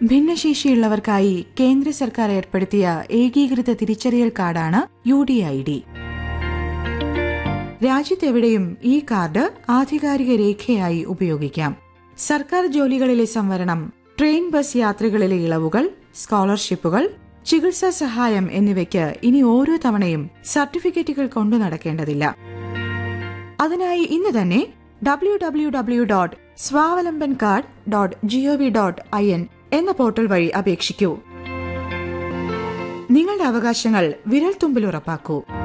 ഭിന്നശേഷിയുള്ളവർക്കായി കേന്ദ്ര സർക്കാർ ഏർപ്പെടുത്തിയ ഏകീകൃത തിരിച്ചറിയൽ കാർഡാണ് യു ഡി ഐ ഡി രാജ്യത്തെവിടെയും ഈ കാർഡ് ആധികാരിക രേഖയായി ഉപയോഗിക്കാം സർക്കാർ ജോലികളിലെ സംവരണം ട്രെയിൻ ബസ് യാത്രകളിലെ ഇളവുകൾ സ്കോളർഷിപ്പുകൾ ചികിത്സാ സഹായം എന്നിവയ്ക്ക് ഇനി ഓരോ തവണയും സർട്ടിഫിക്കറ്റുകൾ കൊണ്ടു നടക്കേണ്ടതില്ല അതിനായി ഇന്ന് തന്നെ W W W dot Swavlamban card dot GOV dot I N എന്ന പോർട്ടൽ വഴി അപേക്ഷിക്കൂ നിങ്ങളുടെ അവകാശങ്ങൾ വിരൽത്തുമ്പിൽ ഉറപ്പാക്കൂ